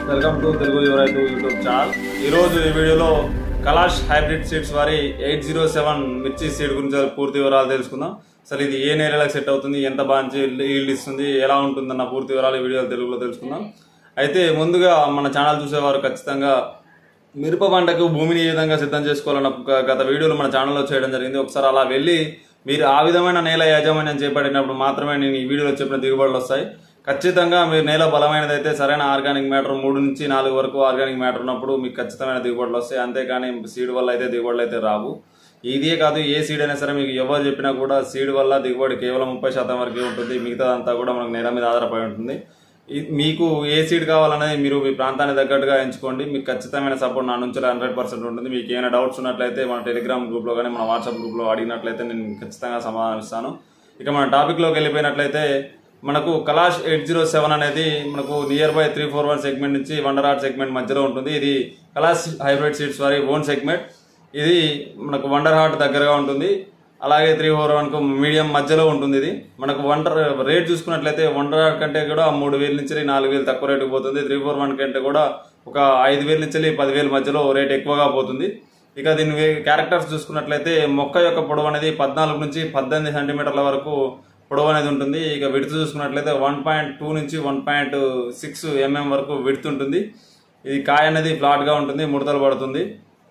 welcome to Telugu యువరైతు YouTube channel ఈరోజు ఈ వీడియోలో కలాష్ హైబ్రిడ్ సీడ్స్ వారి ఎయిట్ జీరో సెవెన్ మిర్చి సీడ్ గురించి పూర్తి వివరాలు తెలుసుకుందాం అసలు ఇది ఏ నేలలకు సెట్ అవుతుంది ఎంత బాగా ఈల్డ్ ఇస్తుంది ఎలా ఉంటుందన్న పూర్తి వివరాలు ఈ వీడియోలో తెలుగులో తెలుసుకుందాం అయితే ముందుగా మన ఛానల్ చూసేవారు ఖచ్చితంగా మిరప పంటకు భూమిని ఏ విధంగా సిద్ధం చేసుకోవాలన్న గ- గత వీడియోలు మన ఛానల్లో చేయడం జరిగింది ఒకసారి అలా వెళ్ళి మీరు ఆ విధమైన నేల యాజమాన్యం చేపట్టినప్పుడు మాత్రమే నేను ఈ వీడియోలో చెప్పిన దిగుబడులు వస్తాయి ఖచ్చితంగా మీరు నేల బలమైనదైతే సరైన ఆర్గానిక్ మ్యాటర్ మూడు నుంచి నాలుగు వరకు ఆర్గానిక్ మ్యాటర్ ఉన్నప్పుడు మీకు ఖచ్చితమైన దిగుబడులు వస్తాయి అంతేకాని సీడ్ వల్ల అయితే దిగుబడులు అయితే రావు ఇదే కాదు ఏ సీడ్ అయినా సరే మీకు ఎవరు చెప్పినా కూడా సీడ్ వల్ల దిగుబడి కేవలం ముప్పై శాతం వరకే ఉంటుంది మిగతాదంతా కూడా మనకు నేల మీద ఆధారపడి ఉంటుంది ఈ- మీకు ఏ సీడ్ కావాలనేది మీరు మీ ప్రాంతానికి తగ్గట్టుగా ఎంచుకోండి మీకు ఖచ్చితమైన సపోర్ట్ నా నుంచి హండ్రెడ్ పర్సెంట్ ఉంటుంది మీకు ఏమైనా డౌట్స్ ఉన్నట్లయితే మన టెలిగ్రామ్ గ్రూప్లో కానీ మన వాట్సాప్ గ్రూప్లో అడిగినట్లయితే నేను ఖచ్చితంగా సమాధానం ఇస్తాను ఇక మన టాపిక్లోకి వెళ్ళిపోయినట్లయితే మనకు కలాష్ ఎయిట్ జీరో సెవెన్ అనేది మనకు near by three four one segment నుంచి వండర్ ఆర్ట్ సెగ్మెంట్ మధ్యలో ఉంటుంది ఇది కలాష్ హైబ్రిడ్ సీడ్స్ వారి ఓన్ సెగ్మెంట్ ఇది మనకు వండర్ హార్ట్ దగ్గరగా ఉంటుంది అలాగే త్రీ ఫోర్ వన్కు మీడియం మధ్యలో ఉంటుంది ఇది మనకు వండర్ రేట్ చూసుకున్నట్లయితే వండర్ హార్ట్ కంటే కూడా మూడు వేల నుంచి నాలుగు వేలు తక్కువ రేటుకు పోతుంది త్రీ ఫోర్ వన్ కంటే కూడా ఒక ఐదు వేల నుంచి పదివేల మధ్యలో రేట్ ఎక్కువగా పోతుంది ఇక దీని వే- క్యారెక్టర్స్ చూసుకున్నట్లయితే మొక్క యొక్క పొడవు అనేది పద్నాలుగు నుంచి పద్దెనిమిది సెంటీమీటర్ల వరకు పొడవు అనేది ఉంటుంది ఇక విడుతు చూసుకున్నట్లయితే వన్ పాయింట్ టూ నుంచి వన్ పాయింట్ సిక్స్ ఎంఎం వరకు విడుతు ఉంటుంది ఇది కాయ అనేది ఫ్లాట్గా ఉంటుంది ముడతలు పడుతుంది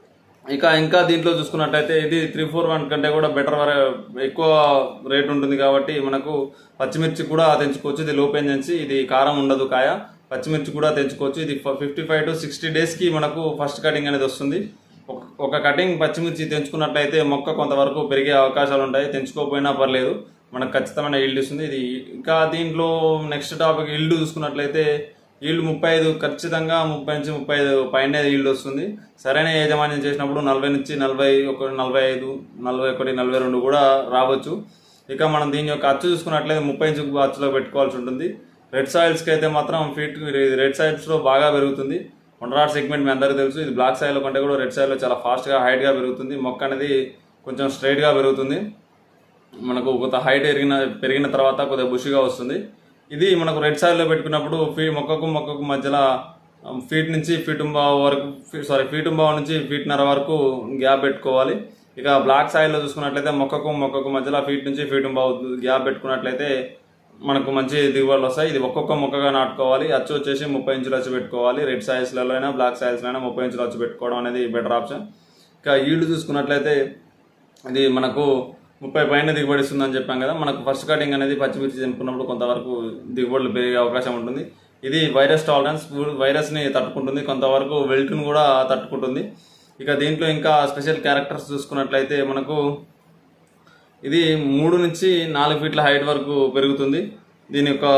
ఇక ఇంకా దీంట్లో చూసుకున్నట్టయితే ఇది త్రీ ఫోర్ వన్ కంటే కూడా బెటర్ వర ఎక్కువ రేట్ ఉంటుంది కాబట్టి మనకు పచ్చిమిర్చి కూడా తెంచుకోవచ్చు ఇది లో పెంజెన్సీ ఇది కారం ఉండదు కాయ పచ్చిమిర్చి కూడా తెంచుకోవచ్చు ఇది ఫిఫ్టీ ఫైవ్ టు సిక్స్టీ డేస్కి మనకు ఫస్ట్ కటింగ్ అనేది వస్తుంది ఒక- ఒక కటింగ్ పచ్చిమిర్చి తెంచుకున్నట్లయితే మొక్క కొంతవరకు పెరిగే అవకాశాలు ఉంటాయి తెంచుకోకపోయినా పర్లేదు మనకు ఖచ్చితమైన ఈల్డ్ ఇస్తుంది ఇది ఇంకా దీంట్లో నెక్స్ట్ టాపిక్ ఈల్డ్ చూసుకున్నట్లయితే ఈల్డ్ ముప్పై ఐదు ఖచ్చితంగా ముప్పై నుంచి ముప్పై ఐదు పైన ఈల్డ్ వస్తుంది సరైన యాజమాన్యం చేసినప్పుడు నలభై నుంచి నలభై ఒక నలభై ఐదు నలభై ఒకటి నలభై రెండు కూడా రావచ్చు ఇక మనం దీని యొక్క అచ్చు చూసుకున్నట్లయితే ముప్పై ఇంచు అచ్చులో పెట్టుకోవాల్సి ఉంటుంది రెడ్ సాయిల్స్కి అయితే మాత్రం ఫీట్ రెడ్ సాయిల్స్లో బాగా పెరుగుతుంది వండరాట్ సెగ్మెంట్ మీ అందరికీ తెలుసు ఇది బ్లాక్ సాయిల్ కంటే కూడా రెడ్ సాయిల్లో చాలా ఫాస్ట్గా హైట్గా పెరుగుతుంది మొక్క అనేది కొంచెం స్ట్రైట్గా పెరుగుతుంది మనకు కొంత హైట్ పెరిగిన పెరిగిన తర్వాత కొద్దిగా బుషిగా వస్తుంది ఇది మనకు రెడ్ సాయిల్లో పెట్టుకున్నప్పుడు ఫీ మొక్కకు మొక్కకు మధ్యలో ఫీట్ నుంచి ఫీట్ వరకు సారీ ఫీట్ నుంచి ఫీట్నర వరకు గ్యాప్ పెట్టుకోవాలి ఇక బ్లాక్ సాయిల్లో చూసుకున్నట్లయితే మొక్కకు మొక్కకు మధ్యలో ఫీట్ నుంచి ఫీట్ గ్యాప్ పెట్టుకున్నట్లయితే మనకు మంచి దిగుబడులు వస్తాయి ఇది ఒక్కొక్క మొక్కగా నాటుకోవాలి అచ్చు వచ్చేసి ముప్పై ఇంచులు వచ్చి పెట్టుకోవాలి రెడ్ సాయిల్స్లలో అయినా బ్లాక్ సాయిల్స్లో అయినా ముప్పై ఇంచులు వచ్చి పెట్టుకోవడం అనేది బెటర్ ఆప్షన్ ఇక ఈల్డ్ చూసుకున్నట్లయితే ఇది మనకు ముప్పై పైన దిగుబడి ఇస్తుందని చెప్పాం కదా మనకు ఫస్ట్ కటింగ్ అనేది పచ్చిమిర్చి తెంపుకున్నప్పుడు కొంతవరకు దిగుబడులు పెరిగే అవకాశం ఉంటుంది ఇది వైరస్ టాలరెన్స్ వైరస్ని తట్టుకుంటుంది కొంతవరకు వెల్ట్ని కూడా తట్టుకుంటుంది ఇక దీంట్లో ఇంకా స్పెషల్ క్యారెక్టర్స్ చూసుకున్నట్లయితే మనకు ఇది మూడు నుంచి నాలుగు ఫీట్ల హైట్ వరకు పెరుగుతుంది దీని యొక్క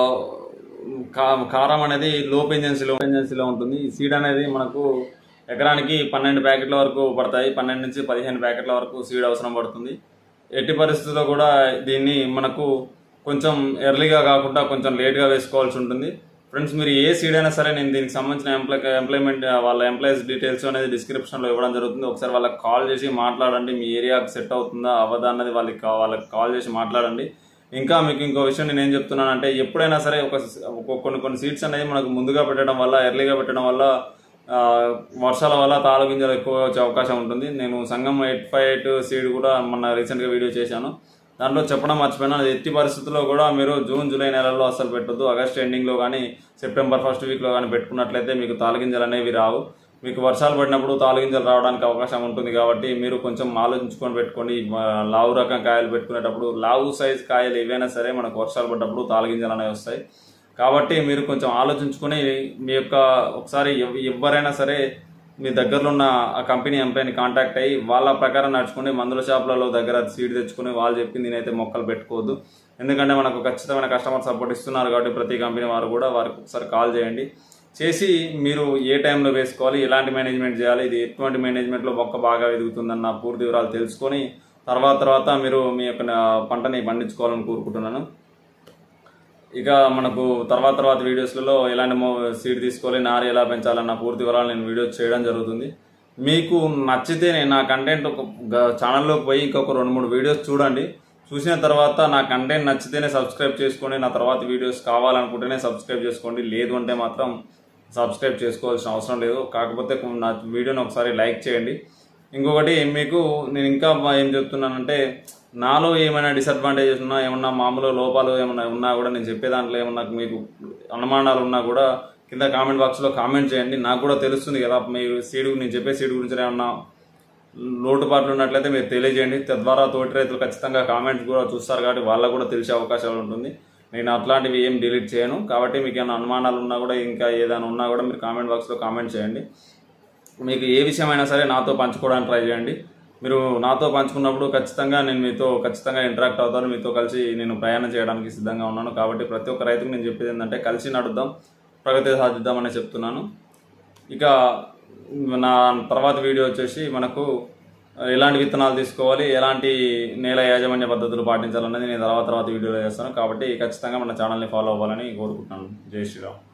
కా- కారం అనేది లో పెంజెన్సీలో పెంజెన్సీలో ఉంటుంది ఈ సీడ్ అనేది మనకు ఎకరానికి పన్నెండు ప్యాకెట్ల వరకు పడతాయి పన్నెండు నుంచి పదిహేను ప్యాకెట్ల వరకు సీడ్ అవసరం పడుతుంది ఎట్టి పరిస్థితుల్లో కూడా దీన్ని మనకు కొంచెం ఎర్లీగా కాకుండా కొంచెం లేట్గా వేసుకోవాల్సి ఉంటుంది ఫ్రెండ్స్ మీరు ఏ సీడ్ అయినా సరే నేను దీనికి సంబంధించిన ఎంప్లాయ్ ఎంప్లాయ్మెంట్ వాళ్ళ ఎంప్లాయీస్ డీటెయిల్స్ అనేది డిస్క్రిప్షన్లో ఇవ్వడం జరుగుతుంది ఒకసారి వాళ్ళకి కాల్ చేసి మాట్లాడండి మీ ఏరియాకి సెట్ అవుతుందా అవ్వదా అన్నది వాళ్ళకి కా- వాళ్ళకి కాల్ చేసి మాట్లాడండి ఇంకా మీకు ఇంకో విషయం నేను ఏం చెప్తున్నానంటే ఎప్పుడైనా సరే ఒక ఒక కొన్ని కొన్ని సీట్స్ అనేవి మనకు ముందుగా పెట్టడం వల్ల ఎర్లీగా పెట్టడం వల్ల ఆ, వర్షాల వల్ల తాళ గింజలు ఎక్కువ వచ్చే అవకాశం ఉంటుంది నేను సంఘం ఎయిట్ ఫైవ్ ఎయిట్ సీడ్ కూడా మొన్న రీసెంట్గా వీడియో చేశాను దాంట్లో చెప్పడం మర్చిపోయినా అది ఎట్టి పరిస్థితుల్లో కూడా మీరు జూన్ జూలై నెలల్లో అసలు పెట్టొద్దు ఆగస్ట్ ఎండింగ్లో కానీ సెప్టెంబర్ ఫస్ట్ వీక్లో కానీ పెట్టుకున్నట్లయితే మీకు తాళగింజలు అనేవి రావు మీకు వర్షాలు పడినప్పుడు తాళగింజలు రావడానికి అవకాశం ఉంటుంది కాబట్టి మీరు కొంచెం ఆలోచించుకొని పెట్టుకోండి ఆ, లావు రకం కాయలు పెట్టుకునేటప్పుడు లావు సైజ్ కాయలు ఏవైనా సరే మనకు వర్షాలు పడ్డప్పుడు తాళగింజలు అనేవి వస్తాయి కాబట్టి మీరు కొంచెం ఆలోచించుకొని మీ యొక్క ఒకసారి ఎవ- ఎవరైనా సరే మీ దగ్గరలో ఉన్న ఆ కంపెనీ ఎంప్లాయీని కాంటాక్ట్ అయ్యి వాళ్ళ ప్రకారం నడుచుకుని మందుల షాపులలో దగ్గర సీడ్ తెచ్చుకుని వాళ్ళు చెప్పింది నేనైతే మొక్కలు పెట్టుకోవద్దు ఎందుకంటే మనకు ఖచ్చితమైన కస్టమర్ సపోర్ట్ ఇస్తున్నారు కాబట్టి ప్రతి కంపెనీ వారు కూడా వారికి ఒకసారి కాల్ చేయండి చేసి మీరు ఏ టైంలో వేసుకోవాలి ఎలాంటి మేనేజ్మెంట్ చేయాలి ఇది ఎటువంటి మేనేజ్మెంట్లో మొక్క బాగా ఎదుగుతుందన్న పూర్తి వివరాలు తెలుసుకొని తర్వాత తర్వాత మీరు మీ యొక్క ఆ, పంటని పండించుకోవాలని కోరుకుంటున్నాను ఇక మనకు తర్వాత తర్వాత వీడియోస్లలో ఎలాంటి మో సీడ్ తీసుకోవాలి నారు ఎలా పెంచాలన్న పూర్తి వివరాలు నేను వీడియోస్ చేయడం జరుగుతుంది మీకు నచ్చితే నేను నా కంటెంట్ ఒక గ- ఛానల్లోకి పోయి ఇంకొక రెండు మూడు వీడియోస్ చూడండి చూసిన తర్వాత నా కంటెంట్ నచ్చితేనే సబ్స్క్రైబ్ చేసుకోండి నా తర్వాత వీడియోస్ కావాలనుకుంటేనే సబ్స్క్రైబ్ చేసుకోండి లేదు అంటే మాత్రం సబ్స్క్రైబ్ చేసుకోవాల్సిన అవసరం లేదు కాకపోతే నా వీడియోని ఒకసారి లైక్ చేయండి ఇంకొకటి మీకు నేను ఇంకా ఏం చెప్తున్నానంటే నాలో ఏమైనా డిసడ్వాంటేజెస్ ఉన్నా ఏమన్నా మామూలు లోపాలు ఏమన్నా ఉన్నా కూడా నేను చెప్పే దాంట్లో ఏమన్నా మీకు అనుమానాలు ఉన్నా కూడా కింద కామెంట్ బాక్స్లో కామెంట్ చేయండి నాకు కూడా తెలుస్తుంది కదా మీరు సీడ్ నేను చెప్పే సీడ్ గురించి ఏమన్నా లోటుపాట్లు ఉన్నట్లయితే మీరు తెలియజేయండి తద్వారా తోటి రైతులు ఖచ్చితంగా కామెంట్స్ కూడా చూస్తారు కాబట్టి వాళ్ళకు కూడా తెలిసే అవకాశాలు ఉంటుంది నేను అట్లాంటివి ఏం డిలీట్ చేయను కాబట్టి మీకు ఏమైనా అనుమానాలు ఉన్నా కూడా ఇంకా ఏదైనా ఉన్నా కూడా మీరు కామెంట్ బాక్స్లో కామెంట్ చేయండి మీకు ఏ విషయమైనా సరే నాతో పంచుకోవడానికి ట్రై చేయండి మీరు నాతో పంచుకున్నప్పుడు ఖచ్చితంగా నేను మీతో ఖచ్చితంగా ఇంటరాక్ట్ అవుతాను మీతో కలిసి నేను ప్రయాణం చేయడానికి సిద్ధంగా ఉన్నాను కాబట్టి ప్రతి ఒక్క రైతుకు నేను చెప్పేది ఏంటంటే కలిసి నడుద్దాం ప్రగతి సాధిద్దామని చెప్తున్నాను ఇక నా తర్వాత వీడియో వచ్చేసి మనకు ఎలాంటి విత్తనాలు తీసుకోవాలి ఎలాంటి నేల యాజమాన్య పద్ధతులు పాటించాలన్నది నేను తర్వాత తర్వాత వీడియోలో చేస్తాను కాబట్టి ఖచ్చితంగా మన ఛానల్ని ఫాలో అవ్వాలని కోరుకుంటున్నాను జై శ్రీరామ్